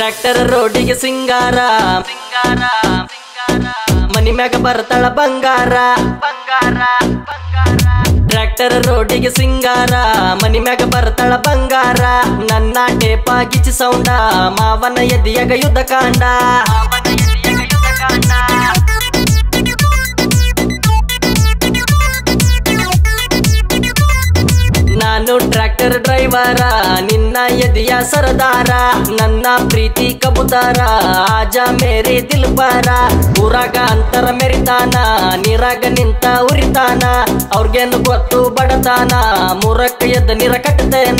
Tractor ರೋಡಿಗೆ ಸಿಂಗಾರ ಸಿಂಗಾರ ಮನಿ ಮ್ಯಾಗ ಬರ್ತಾಳ ಬಂಗಾರ ಬಂಗಾರ ಟ್ರ್ಯಾಕ್ಟರ್ ರೋಡಿಗೆ ಸಿಂಗಾರ ಮನಿ ಮ್ಯಾಗ ಬರ್ತಾಳ ಬಂಗಾರ ನನ್ನ ಟೇಪ ಗಿಚಿ ಸೌಂಡ ಮಾವನ ಎದಿಯಾಗ ಯುದ್ಧ ಕಾಂಡ ಮಾವನ ಎದಿಯಾಗ ಯುದ್ಧ ಕಾಂಡ ನಾನು ಟ್ರ್ಯಾಕ್ಟರ್ ಡ್ರೈವರ ನಿನ್ನ ಎದೆಯ ಸರದಾರ ನನ್ನ ಪ್ರೀತಿ ಕಬುತಾರ ಆಜ ಮೇರಿ ದಿಲ್ಬಾರ ಊರಾಗ ಅಂತರ ಮೆರಿತಾನ ನೀರಾಗ ನಿಂತ ಉರಿತಾನ ಅವ್ರಿಗೇನು ಗೊತ್ತು ಬಡತಾನ ಮೂರಕ್ಕ ಎದ್ದ ನೀರ ಕಟ್ಟತೇನ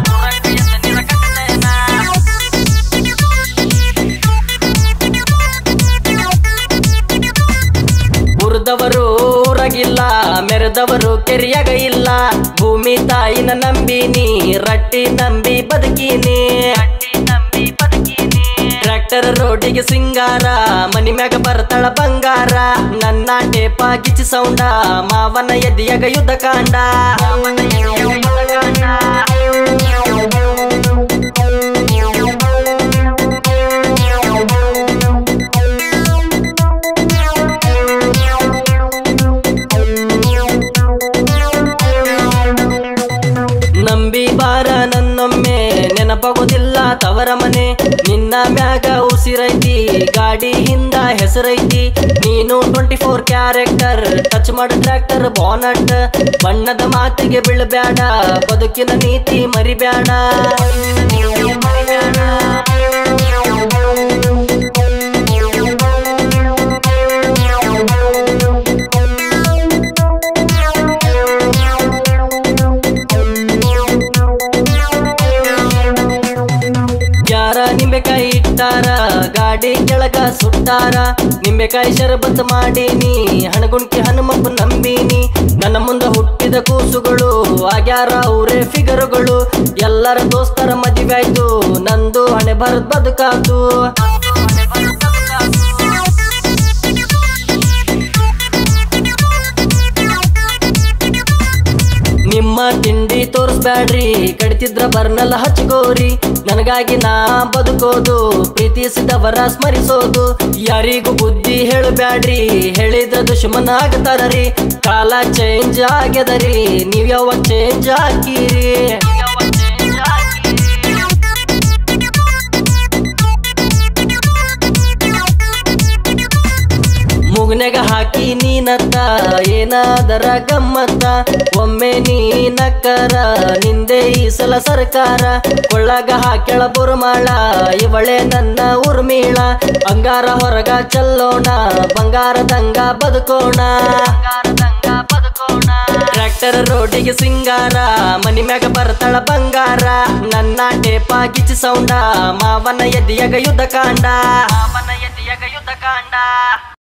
ಉರ್ದವರು ಊರಗಿಲ್ಲ ಮೆರೆದವರು ಕೆರಿಯಾಗ ಇಲ್ಲ ಭೂಮಿ ತಾಯಿನ ನಂಬಿನಿ ರಟ್ಟಿ ನಂಬಿ ಬದುಕಿನಿ ಟ್ರ್ಯಾಕ್ಟರ್ ರೋಡಿಗೆ ಸಿಂಗಾರ ಮನಿ ಮ್ಯಾಗ ಬರ್ತಾಳ ಬಂಗಾರ ನನ್ನ ಟೇಪ ಗಿಚಿ ಸೌಂಡ ಮಾವನ ಎದಿಯಾಗ ಯುದ್ಧ ಕಾಂಡ ಮಾವನ ಎದೆಯಾಗ ಯುದ್ಧ ಕಾಂಡ. ನಂಬಿ ಬಾರ ನನ್ನೊಮ್ಮೆ ನೆನಪಾಗೋದಿಲ್ಲ ತವರ ಮನೆ ನಿನ್ನ ಮ್ಯಾಗ ಉಸಿರೈತಿ ಗಾಡಿ ಹಿಂದ ಹೆಸರೈತಿ ನೀನು ಟ್ವೆಂಟಿ ಫೋರ್ ಕ್ಯಾರೆಕ್ಟರ್ ಟಚ್ ಮಾಡ ಟ್ರ್ಯಾಕ್ಟರ್ ಬಾನಟ್ ಬಣ್ಣದ ಮಾತಿಗೆ ಬೀಳಬ್ಯಾಡ ಬದುಕಿನ ನೀತಿ ಮರಿಬ್ಯಾಡ ಯಾರ ನಿಂಬೆಕಾಯಿ ಇಟ್ಟಾರ ಗಾಡಿ ಕೆಳಗ ಸುಟ್ಟಾರ ನಿಂಬೆಕಾಯಿ ಶರಬತ್ ಮಾಡೀನಿ ಹಣಗುಣ್ಕಿ ಹನುಮಪ್ಪ ನಂಬೀನಿ ನನ್ನ ಮುಂದ ಹುಟ್ಟಿದ ಕೂಸುಗಳು ಆಗ್ಯಾರ ಅವರೇ ಫಿಗರುಗಳು ಎಲ್ಲರ ದೋಸ್ತರ ಮದುವೆ ಆಯ್ತು ನಂದು ಹಣೆ ಬರದ್ ಬದುಕಾತು ನಿಮ್ಮ ತಿಂಡಿ ತೋರಿಸ್ಬ್ಯಾಡ್ರಿ ಕಡಿತಿದ್ರ ಬರ್ನಲ್ಲ ಹಚ್ಕೋರಿ ನನಗಾಗಿ ನಾ ಬದುಕೋದು ಪ್ರೀತಿಸಿದವರ ಸ್ಮರಿಸೋದು ಯಾರಿಗೂ ಬುದ್ಧಿ ಹೇಳಬ್ಯಾಡ್ರಿ ಹೇಳಿದ್ರ ದುಶ್ಮನ ಆಗತಾರರಿ ಕಾಲ ಚೇಂಜ್ ಆಗ್ಯದರಿ ನೀವ್ ಯಾವಾಗ ಚೇಂಜ್ ಹಾಕಿರಿ ಮುಗ್ನೆಗ ಹಾಕಿ ನೀನತ್ತ ಏನಾದರ ಗಮ್ಮತ್ತ ಒಮ್ಮೆ ನೀನಕ್ಕರ ನಿಂದೆ ಈ ಸಲ ಸರ್ಕಾರ ಕೊಳ್ಳಾಗ ಹಾಕ್ಯಳ ಬುರುಮಾಳ ಇವಳೆ ನನ್ನ ಉರ್ಮೀಳ ಅಂಗಾರ ಹೊರಗ ಚಲ್ಲೋಣ ಬಂಗಾರದಂಗ ಬದುಕೋಣ ಟ್ರ್ಯಾಕ್ಟರ್ ರೋಡಿಗೆ ಸಿಂಗಾರ ಮನಿ ಮ್ಯಾಗ ಬರ್ತಾಳ ಬಂಗಾರ ನನ್ನ ಟೇಪ ಗಿಚಿ ಸೌಂಡ ಮಾವನ ಎದಿಯಾಗ ಯುದ್ಧ ಕಾಂಡ ಮಾವನ ಎದಿಯಾಗ ಯುದ್ಧ ಕಾಂಡ